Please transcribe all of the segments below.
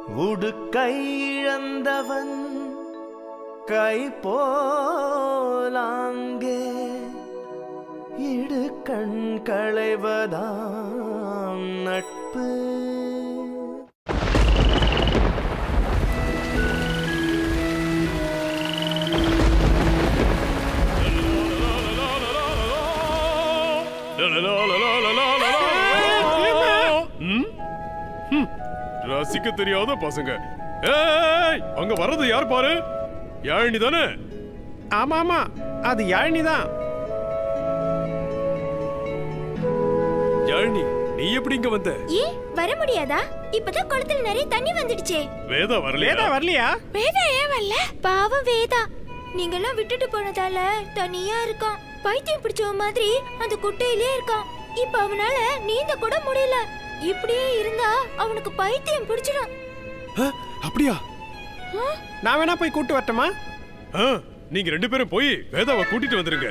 உடுக்கை இழந்தவன் கை போலாங்கே இடு கண் களைவதாம் நட்பு ம்? ம். ரசிக்க தெரியாத பசங்க ஏய் அங்க வர்றது யார் பாரு யாழினி தானே ஆமா ஆமா அது யாழினி தான் யாழினி நீ எப்படி இங்க வந்த ஏன் வர முடியாதா இப்பதான் குளத்துல நிறைய தண்ணி வந்துடுச்சே வேதா வரலையா வேதா வரலையா வேதா ஏன் வரல பாவம் வேதா நீங்கெல்லாம் விட்டுட்டு போனதால தனியா இருக்கான் பைத்தியம் பிடிச்சவ மாதிரி அந்த குட்டையிலே இருக்கான் இப்ப அவனால நீந்த கூட முடியல இப்படியே இருந்தா அவனுக்கு பைத்தியம் பிடிச்சிடும் ஆ, அப்படியா நான் வேணா போய் கூட்டு வரட்டுமா ஆ, நீங்க ரெண்டு பேரும் போய் வேதாவை கூட்டிட்டு வந்துருங்க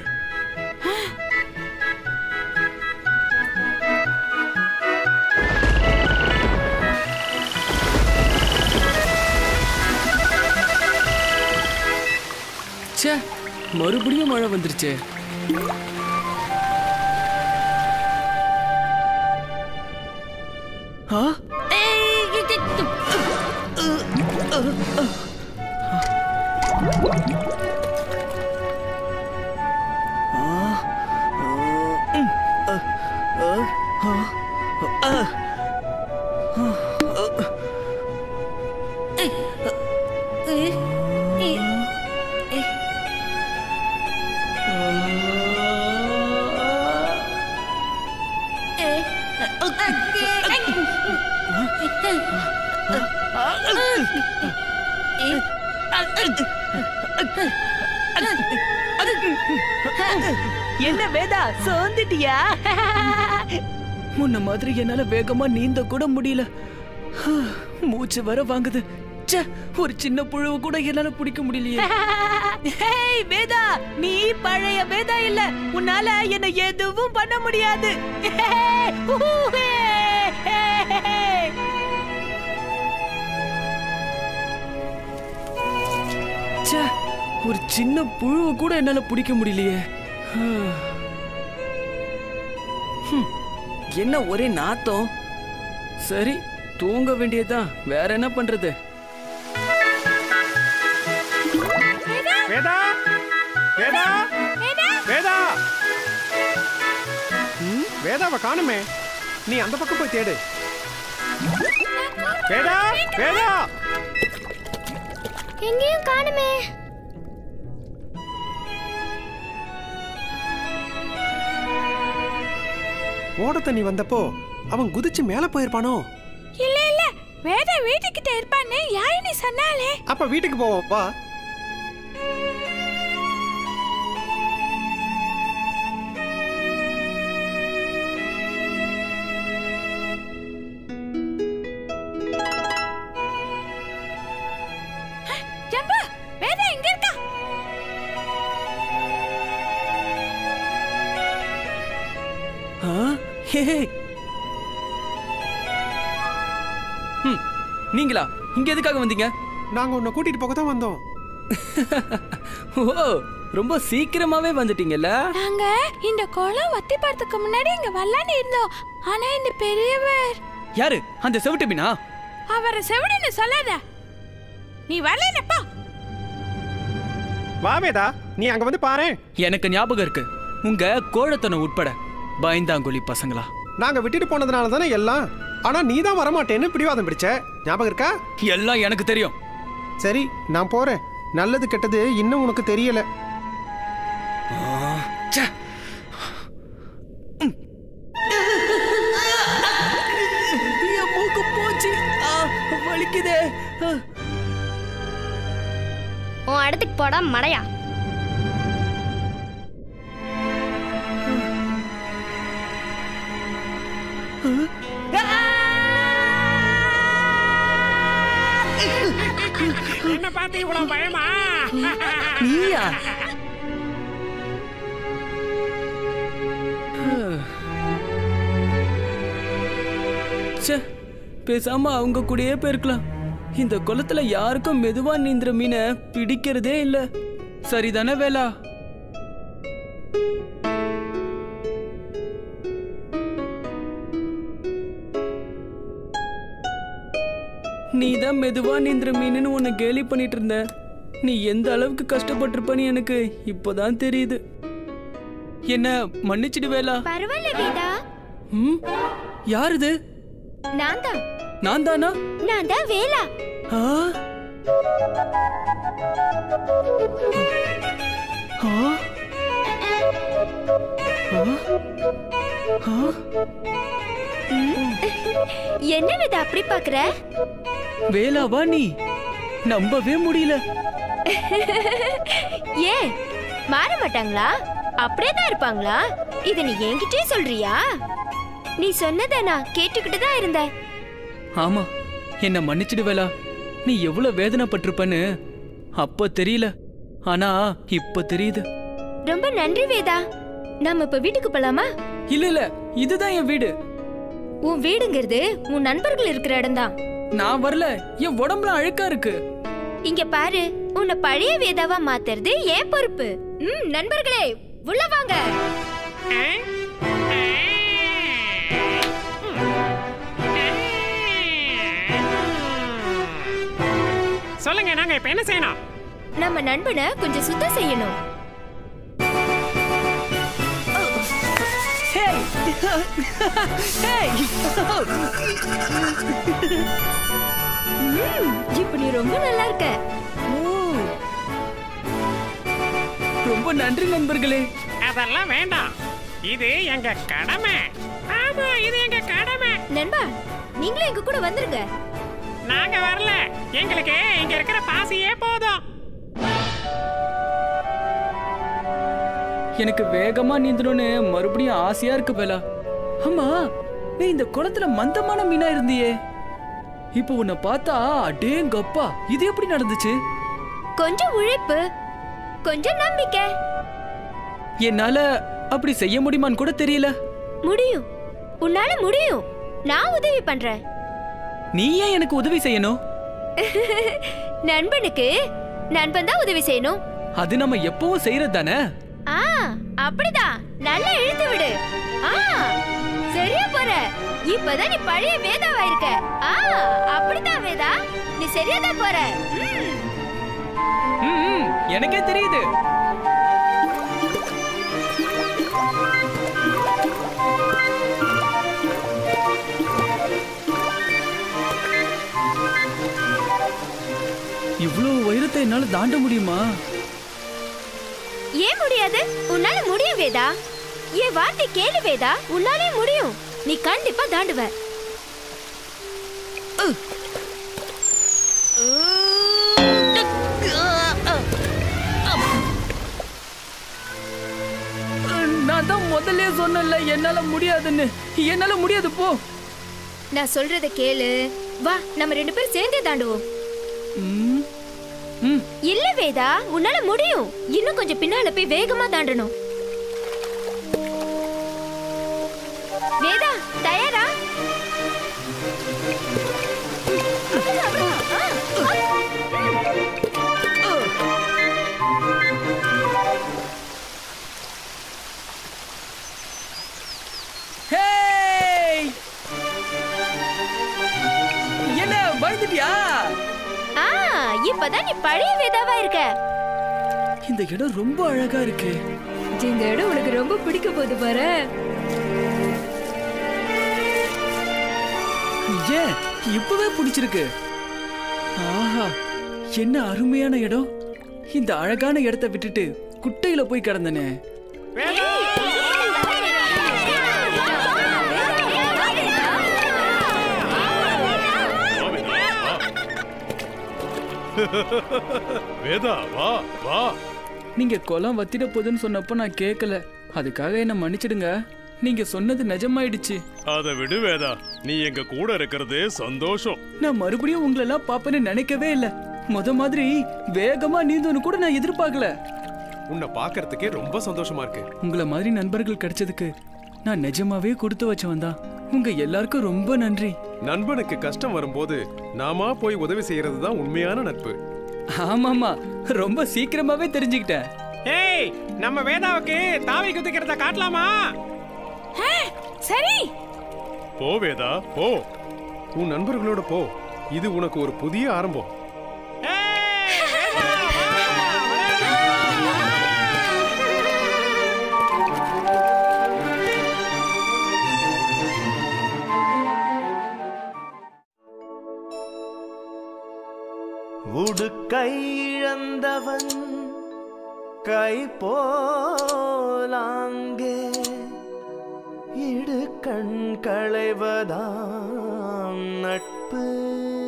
ச்சே மறுபடியும் மழை வந்துருச்சே ஆ என்ன வேதா சோந்துட்டியா முன்ன மாதிரி என்னால வேகமா நீந்த கூட முடியல மூச்சு வர வாங்குது ச்சே ஒரு சின்ன புழுவை கூட என்னால பிடிக்க முடியலையே ஹேய் வேதா நீ பழைய வேதா இல்ல உன்னால என்ன எதுவும் பண்ண முடியாது ஊஹே. ச்சே ஒரு சின்ன புழுவை கூட என்னால பிடிக்க முடியலையே ஹம், என்ன ஒரே நாத்தம் சரி தூங்க வேண்டியதுதான் வேற என்ன பண்றது வேதா வேதா வேதா ம், வேதாவை காணுமே நீ அந்த பக்கம் போய் தேடு வேதா வேதா எங்கேயும் காணுமே ஓட தண்ணி வந்தப்போ அவன் குதிச்சு மேல போயிருப்பானோ இல்ல இல்ல வேதா வீட்டுக்கிட்ட இருப்பான்னு யாழினி சொன்னாலே அப்ப வீட்டுக்கு போவோம் வா ஜம்பு வேதா எங்க இருக்கா ஆ? ஹே, ஹே. ம், நீங்களா இங்க எதுக்காக வந்தீங்க நாங்க உன்னை கூட்டிட்டு போக தான் வந்தோம் ஓ ரொம்ப சீக்கிரமாவே வந்துட்டீங்கல்ல நாங்க இந்த குளம் வத்தி படத்துக்கு முன்னாடி இங்க வரலான்னு இருந்தோம் ஆனா இந்த பெரியவர் யாரு அந்த செவிட்டு மீனா அவரை செவிடுன்னு சொல்லாத நீ வரலப்பா வா வேதா நீ அங்க வந்து பாரு எனக்கு ஞாபகம் இருக்கு உங்க கோழத்தனம் உட்பட பயந்தாங்குழி பசங்களா நாங்க விட்டுட்டு போனதுனால தானே எல்லாம் ஆனா நீ தான் வரமாட்டேன்னு பிடிவாதம் பிடிச்ச ஞாபகம் இருக்கா எல்லாம் எனக்கு தெரியும் சரி நான் போறேன் நல்லது கெட்டது இன்னும் உனக்கு தெரியல ச்சே. ம். என் மூக்கு போச்சு ஆ, வலிக்குதே ஆ. உன் இடத்துக்கு போடா மடையா என்ன பார்த்து இவ்வளவு பயமா நீயா ச்சே பேசாம அவங்க கூடயே போயிருக்கலாம் இந்த குளத்துல யாருக்கும் மெதுவா நீந்துற மீனை பிடிக்கிறதே இல்ல சரிதானே வேலா நீ தான் மெதுவா நீந்துற மீனுன்னு உன்னை கேலி பண்ணிட்டு இருந்த நீ எந்த அளவுக்கு கஷ்டப்பட்டிருப்பன்னு எனக்கு இப்போதான் தெரியுது என்ன மன்னிச்சிடு வேலா பரவாயில்ல வேதா ம் யார் இது நான் தான் நான் தானா நான் தான் வேலா ஆ ஆ ஆ? ஆ? என்ன வேதா அப்படி பாக்குற வேலாவா நீ நம்பவே முடியல ஏன் மாற மாட்டாங்களா அப்படியே தான் இருப்பாங்களா இத நீ என்கிட்டயே சொல்றியா நீ சொன்னதை நான் கேட்டுக்கிட்டு தான் இருந்தேன் ஆமா என்ன மன்னிச்சிடு வேலா நீ எவ்வளவு வேதனைப்பட்டிருப்பன்னு அப்ப தெரியல ஆனா இப்ப தெரியுது ரொம்ப நன்றி வேதா நம்ம இப்ப வீட்டுக்கு போலாமா இல்ல இல்ல இதுதான் என் வீடு உன் வீடுங்கிறது உன் நண்பர்கள் இருக்கிற இடம்தான் நான் வரல என் உடம்புல அழுக்கா இருக்கு இங்க பாரு உன்னை பழைய வேதாவா மாத்துறது ஏன் பொறுப்பு ம் நண்பர்களே உள்ள வாங்க சொல்லுங்க நாங்க இப்ப என்ன செய்யணும் நம்ம நண்பனை கொஞ்சம் சுத்தம் செய்யணும் ஹேய் ஹேய் ம், இப்ப நீ ரொம்ப நல்லா இருக்க ஓ. ரொம்ப நன்றி நண்பர்களே அதெல்லாம் வேண்டாம் இது எங்க கடமை ஆமா இது எங்க கடமை நண்பா நீங்களும் எங்க கூட வந்துருங்க நாங்க வரல எங்களுக்கு இங்க இருக்கிற பாசியே போதும் எனக்கு வேகமா நீந்தணும்னு மறுபடியும் ஆசையா இருக்கு பேலா ஆமா நீ இந்த குளத்துல மந்தமான மீனா இருந்தியே இப்போ உன்னை பார்த்தா அடேங்கப்பா இது எப்படி நடந்துச்சு கொஞ்சம் உழைப்பு கொஞ்சம் நம்பிக்கை என்னால அப்படி செய்ய முடியுமான்னு கூட தெரியல முடியும் உன்னால முடியும் நான் உதவி பண்றேன் நீ ஏன் எனக்கு உதவி செய்யணும் நண்பனுக்கு நண்பன் தான் உதவி செய்யணும் அது நம்ம எப்பவும் செய்யறது தானே ஆ அப்படிதான் நல்லா இழுத்து விடு ஆ சரியா போற இப்பதான் நீ பழைய வேதாவா இருக்க ஆ அப்படிதான் வேதா நீ சரியா தான் போற ம். ம், ம், எனக்கே தெரியுது இவ்வளவு உயரத்தை என்னால தாண்ட முடியுமா ஏன் முடியாது உன்னால முடியும் வேதா என் வார்த்தை கேளு வேதா உன்னாலே முடியும் நீ கண்டிப்பா தாண்டுவ நான் தான் முதல்ல சொன்னேன்ல என்னால முடியாதுன்னு என்னால முடியாது போ நான் சொல்றத கேளு வா நம்ம ரெண்டு பேரும் சேர்ந்தே தாண்டுவோம் ம், ம், இல்ல வேதா உன்னால முடியும் இன்னும் கொஞ்சம் பின்னால போய் வேகமா தாண்டணும் வேதா தயாரா ஹேய்! என்ன பயந்துட்டியா ஆ இப்பதான் நீ பழைய வேதாவா இருக்க இந்த இடம் ரொம்ப அழகா இருக்கு இந்த இடம் உனக்கு ரொம்ப பிடிக்க போகுது பாரு ஏன் இப்பவே பிடிச்சிருக்கு ஆஹா என்ன அருமையான இடம் இந்த அழகான இடத்தை விட்டுட்டு குட்டையில போய் கிடந்தனே வேதா வா வா நீங்க குளம் வத்திட போகுதுன்னு சொன்னப்போ நான் கேட்கல அதுக்காக என்ன மன்னிச்சிடுங்க நீங்க சொன்னது நிஜமாயிடுச்சு அதை விடு வேதா நீ எங்க கூட இருக்கிறதே சந்தோஷம் நான் மறுபடியும் உங்களெல்லாம் பாப்பேன்னு நினைக்கவே இல்ல முத மாதிரி வேகமா நீந்தோன்னு கூட நான் எதிர்பார்க்கல உன்னை பார்க்கறதுக்கே ரொம்ப சந்தோஷமா இருக்கு உங்கள மாதிரி நண்பர்கள் கிடைச்சதுக்கு நான் நிஜமாவே கொடுத்து வச்சவன் தான் உங்க எல்லாருக்கும் ரொம்ப நன்றி நண்பனுக்கு கஷ்டம் வரும்போது நாமா போய் உதவி செய்யறது தான் உண்மையான நட்பு ஆமாமா ரொம்ப சீக்கிரமாவே தெரிஞ்சுக்கிட்டேன் ஏய் நம்ம வேதாவுக்கு தாவி குதிக்கிறத காட்டலாமா சரி போ வேதா போ உன் நண்பர்களோட போ இது உனக்கு ஒரு புதிய ஆரம்பம் ஏய், வேதா, வா, உடுக்கை இழந்தவன் கை போலாங்கே இடு கண் களைவதாம் நட்பு